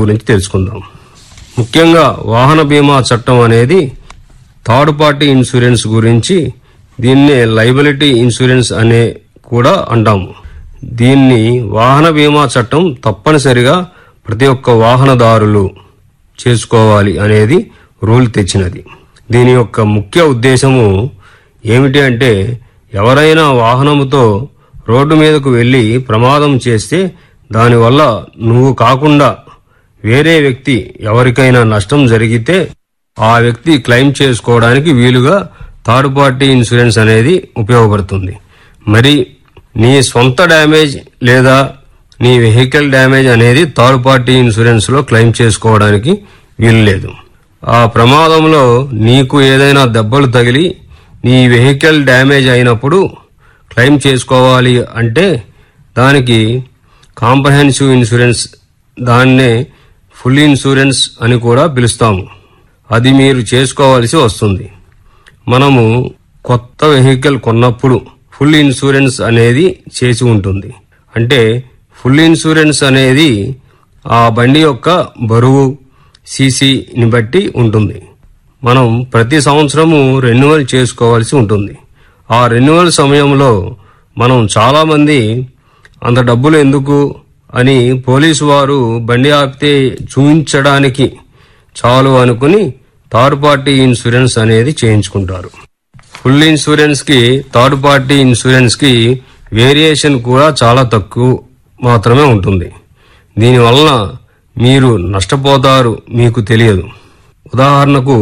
గురించి తెలుసుకుందాం ముఖ్యంగా వాహన బీమా చట్టం అనేది థర్డ్ పార్టీ ఇన్సూరెన్స్ గురించి దీన్నే లైబిలిటీ ఇన్సూరెన్స్ అనే కూడా అంటాము దీన్ని వాహన బీమా చట్టం తప్పనిసరిగా ప్రతి ఒక్క వాహనదారులు చేసుకోవాలి అనేది రూల్ తెచ్చినది దీని యొక్క ముఖ్య ఉద్దేశము ఏమిటి అంటే ఎవరైనా వాహనముతో రోడ్డు మీదకు వెళ్లి ప్రమాదం చేస్తే దానివల్ల నువ్వు కాకుండా వేరే వ్యక్తి ఎవరికైనా నష్టం జరిగితే ఆ వ్యక్తి క్లెయిమ్ చేసుకోవడానికి వీలుగా థర్డ్ పార్టీ ఇన్సూరెన్స్ అనేది ఉపయోగపడుతుంది మరి నీ సొంత డ్యామేజ్ లేదా నీ వెహికల్ డ్యామేజ్ అనేది థర్డ్ పార్టీ ఇన్సూరెన్స్ లో క్లెయిమ్ చేసుకోవడానికి వీలు లేదు ఆ ప్రమాదంలో నీకు ఏదైనా దెబ్బలు తగిలి నీ వెహికల్ డ్యామేజ్ అయినప్పుడు క్లెయిమ్ చేసుకోవాలి అంటే దానికి కాంప్రహెన్సివ్ ఇన్సూరెన్స్ దాన్నే ఫుల్ ఇన్సూరెన్స్ అని కూడా పిలుస్తాము అది మీరు చేసుకోవాల్సి వస్తుంది మనము కొత్త వెహికల్ కొన్నప్పుడు ఫుల్ ఇన్సూరెన్స్ అనేది చేసి ఉంటుంది అంటే ఫుల్ ఇన్సూరెన్స్ అనేది ఆ బండి యొక్క బరువు సీసీని బట్టి ఉంటుంది మనం ప్రతి సంవత్సరము రెన్యువల్ చేసుకోవాల్సి ఉంటుంది ఆ రెన్యువల్ సమయంలో మనం చాలా మంది అంత డబ్బులు ఎందుకు అని పోలీసు వారు బండి ఆపితే చూపించడానికి చాలు అనుకుని థర్డ్ పార్టీ ఇన్సూరెన్స్ అనేది చేయించుకుంటారు ఫుల్ ఇన్సూరెన్స్ కి థర్డ్ పార్టీ ఇన్సూరెన్స్ కి వేరియేషన్ కూడా చాలా తక్కువ మాత్రమే ఉంటుంది దీనివలన మీరు నష్టపోతారు మీకు తెలియదు ఉదాహరణకు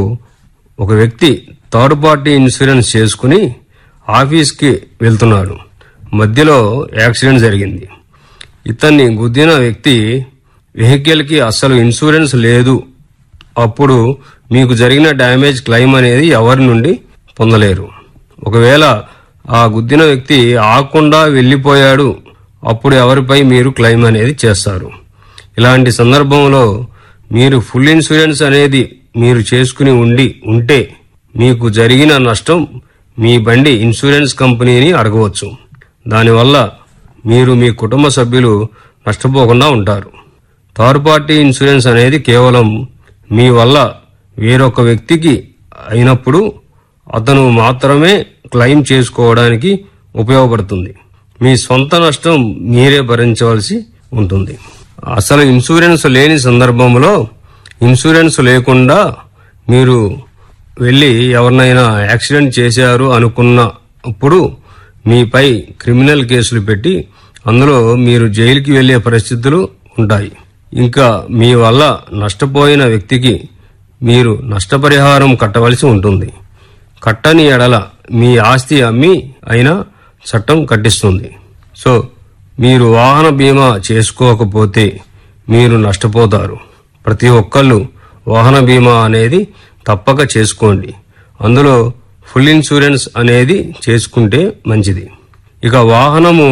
ఒక వ్యక్తి థర్డ్ పార్టీ ఇన్సూరెన్స్ చేసుకుని ఆఫీస్కి వెళ్తున్నాడు మధ్యలో యాక్సిడెంట్ జరిగింది ఇతన్ని గుద్దిన వ్యక్తి వెహికల్కి అస్సలు ఇన్సూరెన్స్ లేదు అప్పుడు మీకు జరిగిన డ్యామేజ్ క్లెయిమ్ అనేది ఎవరి నుండి పొందలేరు ఒకవేళ ఆ గుద్దిన వ్యక్తి ఆకుండా వెళ్ళిపోయాడు అప్పుడు ఎవరిపై మీరు క్లెయిమ్ అనేది చేస్తారు ఇలాంటి సందర్భంలో మీరు ఫుల్ ఇన్సూరెన్స్ అనేది మీరు చేసుకుని ఉండి ఉంటే మీకు జరిగిన నష్టం మీ బండి ఇన్సూరెన్స్ కంపెనీని అడగవచ్చు దానివల్ల మీరు మీ కుటుంబ సభ్యులు నష్టపోకుండా ఉంటారు థర్డ్ పార్టీ ఇన్సూరెన్స్ అనేది కేవలం మీ వల్ల వేరొక వ్యక్తికి అయినప్పుడు అతను మాత్రమే క్లెయిమ్ చేసుకోవడానికి ఉపయోగపడుతుంది మీ సొంత నష్టం మీరే భరించవలసి ఉంటుంది అసలు ఇన్సూరెన్స్ లేని సందర్భంలో ఇన్సూరెన్స్ లేకుండా మీరు వెళ్ళి ఎవరినైనా యాక్సిడెంట్ చేశారు అనుకున్నప్పుడు మీపై క్రిమినల్ కేసులు పెట్టి అందులో మీరు జైలుకి వెళ్లే పరిస్థితులు ఉంటాయి ఇంకా మీ వల్ల నష్టపోయిన వ్యక్తికి మీరు నష్టపరిహారం కట్టవలసి ఉంటుంది కట్టని ఎడల మీ ఆస్తి అమ్మి అయినా చట్టం కట్టిస్తుంది సో మీరు వాహన బీమా చేసుకోకపోతే మీరు నష్టపోతారు ప్రతి ఒక్కళ్ళు వాహన బీమా అనేది తప్పక చేసుకోండి అందులో ఫుల్ ఇన్సూరెన్స్ అనేది చేసుకుంటే మంచిది ఇక వాహనము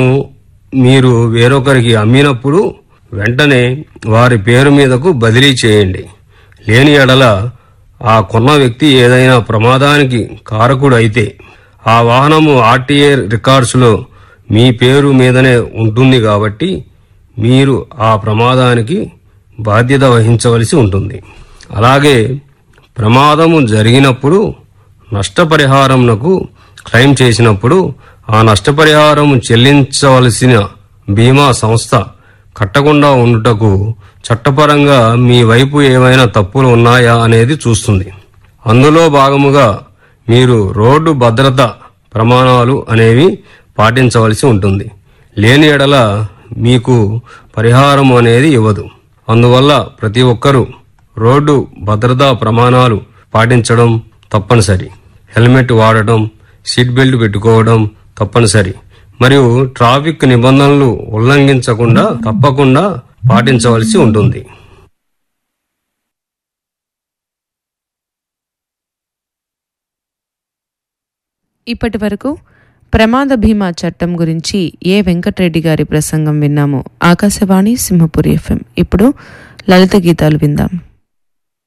మీరు వేరొకరికి అమ్మినప్పుడు వెంటనే వారి పేరు మీదకు బదిలీ చేయండి లేని ఎడల ఆ కొన్న వ్యక్తి ఏదైనా ప్రమాదానికి కారకుడు అయితే ఆ వాహనము ఆర్టీఏ రికార్డ్స్లో మీ పేరు మీదనే ఉంటుంది కాబట్టి మీరు ఆ ప్రమాదానికి బాధ్యత వహించవలసి ఉంటుంది అలాగే ప్రమాదము జరిగినప్పుడు నష్టపరిహారంనకు క్లెయిమ్ చేసినప్పుడు ఆ నష్టపరిహారం చెల్లించవలసిన బీమా సంస్థ కట్టకుండా ఉండుటకు చట్టపరంగా మీ వైపు ఏమైనా తప్పులు ఉన్నాయా అనేది చూస్తుంది అందులో భాగముగా మీరు రోడ్డు భద్రత ప్రమాణాలు అనేవి పాటించవలసి ఉంటుంది లేని ఎడల మీకు పరిహారం అనేది ఇవ్వదు అందువల్ల ప్రతి ఒక్కరూ రోడ్డు భద్రతా ప్రమాణాలు పాటించడం తప్పనిసరి హెల్మెట్ వాడటం సీట్ బెల్ట్ పెట్టుకోవడం తప్పనిసరి మరియు ట్రాఫిక్ నిబంధనలు ఉల్లంఘించకుండా తప్పకుండా పాటించవలసి ఉంటుంది ఇప్పటి వరకు ప్రమాద బీమా చట్టం గురించి ఏ వెంకటరెడ్డి గారి ప్రసంగం విన్నాము ఆకాశవాణి సింహపురి ఎఫ్ఎం ఇప్పుడు లలిత గీతాలు విందాం